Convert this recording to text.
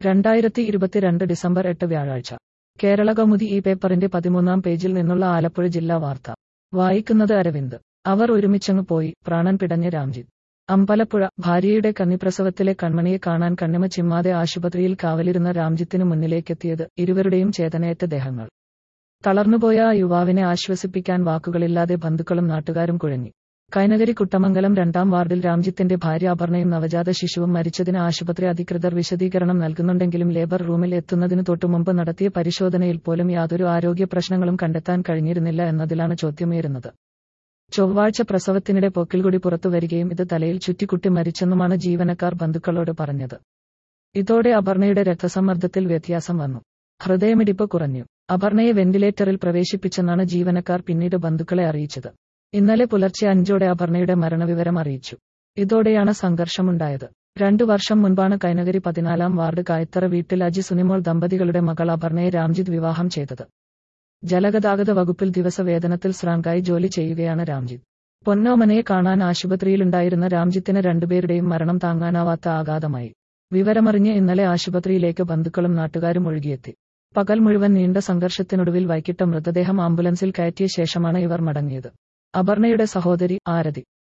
രണ്ടായിരത്തി ഇരുപത്തിരണ്ട് ഡിസംബർ എട്ട് വ്യാഴാഴ്ച കേരള കൗമുദി ഈ പേപ്പറിന്റെ പതിമൂന്നാം പേജിൽ നിന്നുള്ള ആലപ്പുഴ ജില്ലാ വാർത്ത വായിക്കുന്നത് അരവിന്ദ് അവർ ഒരുമിച്ചങ്ങ് പോയി പ്രാണൻ പിടഞ്ഞ രാംജിത്ത് അമ്പലപ്പുഴ ഭാര്യയുടെ കന്നിപ്രസവത്തിലെ കൺമണിയെ കാണാൻ കണ്ണിമ ചിമ്മാതെ ആശുപത്രിയിൽ കാവലിരുന്ന രാംജിത്തിന് മുന്നിലേക്കെത്തിയത് ഇരുവരുടെയും ചേതനയേറ്റ ദേഹങ്ങൾ തളർന്നുപോയ ആ യുവാവിനെ ആശ്വസിപ്പിക്കാൻ വാക്കുകളില്ലാതെ ബന്ധുക്കളും നാട്ടുകാരും കുഴങ്ങി കൈനകരി കുട്ടമംഗലം രണ്ടാം വാർഡിൽ രാംജിത്തിന്റെ ഭാര്യ അപർണയും നവജാത ശിശുവും മരിച്ചതിന് ആശുപത്രി അധികൃതർ വിശദീകരണം നൽകുന്നുണ്ടെങ്കിലും ലേബർ റൂമിൽ എത്തുന്നതിന് തൊട്ടുമുമ്പ് നടത്തിയ പരിശോധനയിൽ പോലും യാതൊരു ആരോഗ്യ പ്രശ്നങ്ങളും കണ്ടെത്താൻ കഴിഞ്ഞിരുന്നില്ല എന്നതിലാണ് ചോദ്യമേറുന്നത് ചൊവ്വാഴ്ച പ്രസവത്തിനിടെ പൊക്കിൽകുടി പുറത്തു വരികയും ഇത് തലയിൽ ചുറ്റിക്കുട്ടി മരിച്ചെന്നുമാണ് ജീവനക്കാർ ബന്ധുക്കളോട് പറഞ്ഞത് ഇതോടെ അപർണയുടെ രക്തസമ്മർദ്ദത്തിൽ വ്യത്യാസം വന്നു ഹൃദയമിടിപ്പ് കുറഞ്ഞു അപർണയെ വെന്റിലേറ്ററിൽ പ്രവേശിപ്പിച്ചെന്നാണ് ജീവനക്കാർ പിന്നീട് ബന്ധുക്കളെ അറിയിച്ചത് ഇന്നലെ പുലർച്ചെ അഞ്ചോടെ അപർണയുടെ മരണവിവരം അറിയിച്ചു ഇതോടെയാണ് സംഘർഷമുണ്ടായത് രണ്ടു വർഷം മുൻപാണ് കൈനഗരി പതിനാലാം വാർഡ് കായത്തറ വീട്ടിൽ അജി സുനിമോൾ ദമ്പതികളുടെ മകൾ അപർണയെ രാംജിത്ത് വിവാഹം ചെയ്തത് ജലഗതാഗത വകുപ്പിൽ ദിവസവേതനത്തിൽ ശ്രാങ്കായി ജോലി ചെയ്യുകയാണ് രാംജിത്ത് പൊന്നോമനയെ കാണാൻ ആശുപത്രിയിലുണ്ടായിരുന്ന രാംജിത്തിന് രണ്ടുപേരുടെയും മരണം താങ്ങാനാവാത്ത ആഘാതമായി വിവരമറിഞ്ഞ് ഇന്നലെ ആശുപത്രിയിലേക്ക് ബന്ധുക്കളും നാട്ടുകാരും ഒഴുകിയെത്തി പകൽ മുഴുവൻ നീണ്ട സംഘർഷത്തിനൊടുവിൽ വൈകിട്ട് മൃതദേഹം ആംബുലൻസിൽ കയറ്റിയ ശേഷമാണ് ഇവർ മടങ്ങിയത് അപർണയുടെ സഹോദരി ആരതി